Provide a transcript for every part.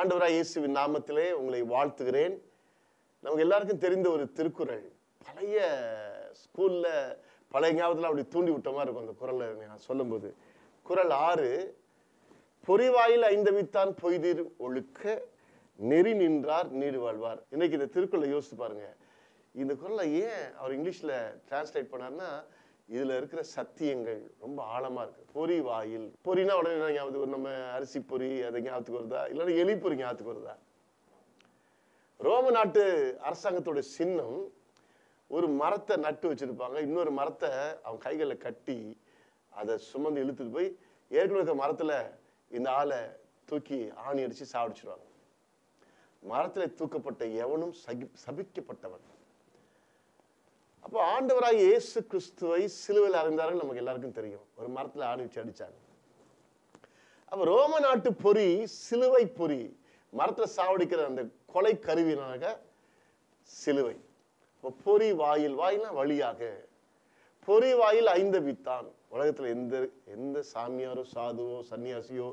ஆண்டவராய் இயேசுவின் நாமத்திலே உங்களை வாழ்த்துகிறேன் நமக்கு எல்லாருக்கும் தெரிந்த ஒரு திருக்குறள் பழைய ஸ்கூல்ல பழைய ஞாபகத்தில் அப்படி தூண்டி விட்ட மாதிரி இருக்கும் அந்த குரலை நான் சொல்லும்போது குரல் ஆறு பொறிவாயில் ஐந்தவித்தான் பொய்தீர் ஒழுக்க நெறி நின்றார் நீடு வாழ்வார் இன்னைக்கு இந்த திருக்குறளை யோசித்து பாருங்க இந்த குரலை ஏன் அவர் இங்கிலீஷ்ல டிரான்ஸ்லேட் பண்ணார்னா இதுல இருக்கிற சத்தியங்கள் ரொம்ப ஆழமா இருக்கு பொறி வாயில் பொறினா உடனே என்ன ஞாபகத்துக்கு வரும்? நம்ம அரிசி பொறி அது ஞாபகத்துக்கு வருதா இல்லைன்னா எலி பொறி ஞாபகத்துக்கு வருதா ரோம நாட்டு அரசாங்கத்தோட சின்னம் ஒரு மரத்தை நட்டு வச்சிருப்பாங்க இன்னொரு மரத்தை அவன் கைகளில் கட்டி அதை சுமந்து இழுத்துட்டு போய் ஏற்கனவே இருக்க மரத்துல இந்த ஆளை தூக்கி ஆணி அடிச்சு சாவடிச்சிருவாங்க மரத்துல தூக்கப்பட்ட எவனும் சகி சபிக்கப்பட்டவன் அப்போ ஆண்டவராய் இயேசு கிறிஸ்துவை சிலுவையில் அறிந்தார்கள் நமக்கு எல்லாருக்கும் தெரியும் ஒரு மரத்துல ஆணி வச்சு அடிச்சாங்க அப்ப ரோம நாட்டு பொறி சிலுவை பொறி மரத்துல சாவடிக்கிற அந்த கொலை கருவினாக சிலுவை அப்ப பொறி வாயில் வாயில்னா வழியாக பொறி வாயில் ஐந்த வித்தான் உலகத்துல எந்த எந்த சாமியாரோ சாதுவோ சன்னியாசியோ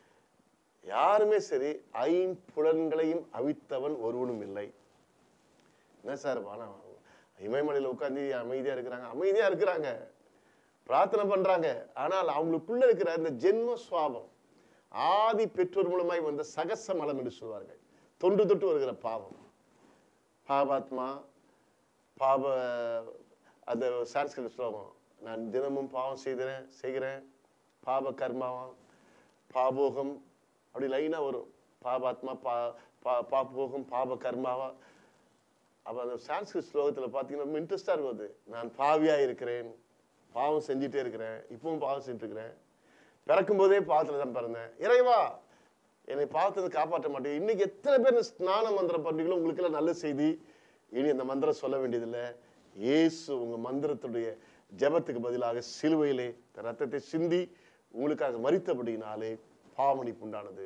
யாருமே சரி ஐம்புலன்களையும் அவித்தவன் ஒருவனும் இல்லை என்ன சார் ஆனால் இமயமலையில் உட்காந்து அமைதியா இருக்கிறாங்க அமைதியா இருக்கிறாங்க பிரார்த்தனை பண்றாங்க ஆனால் அவங்களுக்குள்ள இருக்கிற இந்த ஜென்ம சுவாபம் ஆதி பெற்றோர் மூலமாய் வந்த சகச மலம் என்று சொல்வார்கள் தொன்று தொட்டு வருகிற பாவம் பாபாத்மா பாப அந்த சான்ஸ்கிரிட் ஸ்லோகம் நான் தினமும் பாவம் செய்கிறேன் செய்கிறேன் பாப கர்மாவம் பாபோகம் அப்படி லைனாக வரும் பாபாத்மா பா பா பாபோகம் பாப கர்மாவா அப்போ அந்த சான்ஸ்கிரிட் ஸ்லோகத்தில் பார்த்தீங்கன்னா ரொம்ப இன்ட்ரெஸ்டாக இருக்கும் அது நான் பாவியாக இருக்கிறேன் பாவம் செஞ்சுட்டே இருக்கிறேன் இப்பவும் பாவம் செஞ்சுட்டு இருக்கிறேன் பிறக்கும் போதே பாவத்தில் தான் பிறந்தேன் இறைவா என்னை பாவத்தை காப்பாற்ற மாட்டேன் இன்னைக்கு எத்தனை பேர் இந்த ஸ்நான மந்திரம் பண்றீங்களோ உங்களுக்கு எல்லாம் நல்ல செய்தி இனி அந்த மந்திரம் சொல்ல வேண்டியதில்லை இயேசு உங்க மந்திரத்துடைய ஜெபத்துக்கு பதிலாக சிலுவையிலே தன் ரத்தத்தை சிந்தி உங்களுக்காக மறித்தபடியினாலே பாவமணிப்பு உண்டானது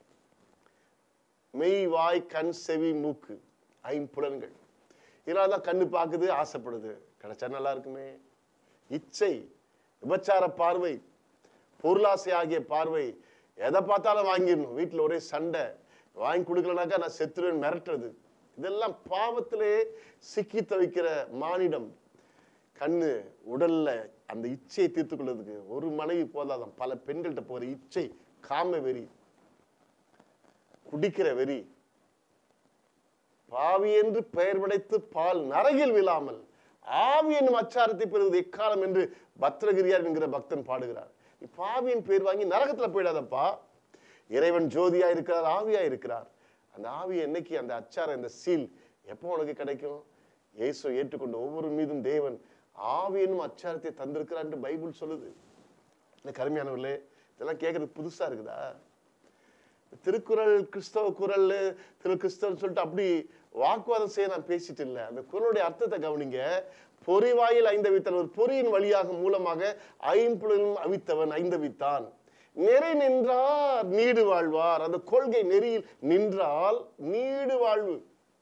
மெய் வாய் கண் செவி மூக்கு ஐம்புலன்கள் இதனால தான் கண்ணு பார்க்குது ஆசைப்படுது கிடைச்சா நல்லா இருக்குமே இச்சை விபச்சார பார்வை பொருளாசை ஆகிய பார்வை எதை பார்த்தாலும் வாங்கிடணும் வீட்டில் ஒரே சண்டை வாங்கி கொடுக்கலனாக்கா நான் செத்துருவேன் மிரட்டுறது இதெல்லாம் பாவத்திலே சிக்கி தவிக்கிற மானிடம் கண்ணு உடல்ல அந்த இச்சையை தீர்த்து கொள்றதுக்கு ஒரு மனைவி போதாதான் பல பெண்கள்கிட்ட போற இச்சை காம வெறி குடிக்கிற வெறி பாவி என்று பெயர் படைத்து பால் நரகில் விழாமல் ஆவி என்னும் அச்சாரத்தை பெறுவது எக்காலம் என்று பத்ரகிரியார் என்கிற பக்தன் பாடுகிறார் நீ பாவியின் பேர் வாங்கி நரகத்துல போயிடாதப்பா இறைவன் ஜோதியா இருக்கிறார் ஆவியா இருக்கிறார் அந்த ஆவி என்னைக்கு அந்த அச்சாரம் இந்த சீல் எப்போ உனக்கு கிடைக்கும் இயேசு ஏற்றுக்கொண்ட ஒவ்வொரு மீதும் தேவன் ஆவி என்னும் அச்சாரத்தை தந்திருக்கிறார் என்று பைபிள் சொல்லுது இந்த கருமையானவர்களே இதெல்லாம் கேட்கறதுக்கு புதுசா இருக்குதா திருக்குறள் கிறிஸ்தவ குரல் திரு கிறிஸ்தவன் சொல்லிட்டு அப்படி வாக்குவாதம் செய்ய நான் பேசிட்டு இல்லை அந்த குரலுடைய அர்த்தத்தை கவனிங்க பொறிவாயில் ஐந்தவித்தான் ஒரு பொறியின் வழியாக மூலமாக ஐம்புலனும் அவித்தவன் ஐந்தவித்தான் நெறி நின்றார் நீடு வாழ்வார் அந்த கொள்கை நெறியில் நின்றால் நீடு வாழ்வு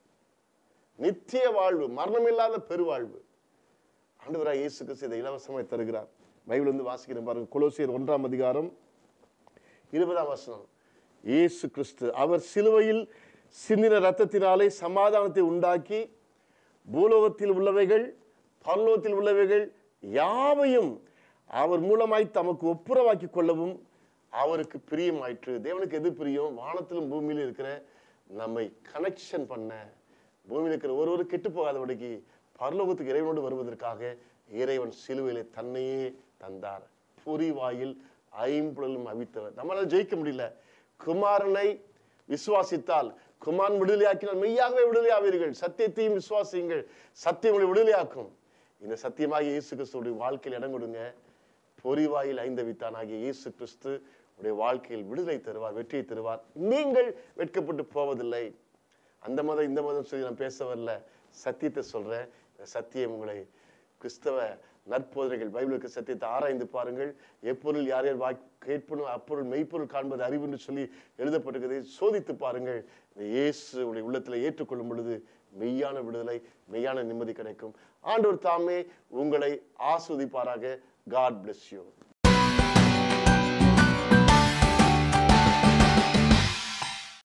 நித்திய வாழ்வு மரணமில்லாத பெருவாழ்வு ஆண்டவராய் இயேசு கிறிஸ்து இதை இலவசமாய் தருகிறார் பைபிள் வந்து வாசிக்கிறேன் பாருங்க கொலோசியர் ஒன்றாம் அதிகாரம் இருபதாம் வசனம் இயேசு கிறிஸ்து அவர் சிலுவையில் சிந்தின ரத்தத்தினாலே சமாதானத்தை உண்டாக்கி பூலோகத்தில் உள்ளவைகள் பரலோகத்தில் உள்ளவைகள் யாவையும் அவர் மூலமாய் தமக்கு ஒப்புரவாக்கி கொள்ளவும் அவருக்கு பிரியமாயிற்று தேவனுக்கு எது பிரியம் வானத்திலும் பூமியிலும் இருக்கிற நம்மை கனெக்ஷன் பண்ண பூமியில் இருக்கிற ஒருவர் கெட்டு போகாதபடிக்கு பரலோகத்துக்கு இறைவனோடு வருவதற்காக இறைவன் சிலுவையிலே தன்னையே தந்தார் புரிவாயில் ஐம்புலனும் அவித்தவர் நம்மளால ஜெயிக்க முடியல குமாரனை விசுவாசித்தால் குமாரன் விடுதலையாக்கினால் மெய்யாகவே விடுதலையாவீர்கள் சத்தியத்தையும் விசுவாசியுங்கள் சத்தியம் உங்களை விடுதலையாக்கும் இந்த சத்தியமாக இயேசு கிறிஸ்துடைய வாழ்க்கையில் இடம் கொடுங்க பொறிவாயில் ஐந்தவித்தான் ஆகிய இயேசு கிறிஸ்து உடைய வாழ்க்கையில் விடுதலை தருவார் வெற்றியை தருவார் நீங்கள் வெட்கப்பட்டு போவதில்லை அந்த மதம் இந்த மதம் சொல்லி நான் பேச வரல சத்தியத்தை சொல்றேன் இந்த சத்தியம் உங்களை கிறிஸ்தவ நற்போதனைகள் பைபிளுக்கு சத்தியத்தை ஆராய்ந்து பாருங்கள் எப்பொருள் யார் யார் வாய் கேட்பனும் அப்பொருள் மெய்ப்பொருள் காண்பது அறிவு என்று சொல்லி எழுதப்பட்டிருக்கிறது சோதித்து பாருங்கள் இந்த இயேசு உடைய உள்ளத்தில் ஏற்றுக்கொள்ளும் பொழுது மெய்யான விடுதலை மெய்யான நிம்மதி கிடைக்கும் ஆண்டவர் தாமே உங்களை ஆஸ்வதிப்பாராக காட் bless you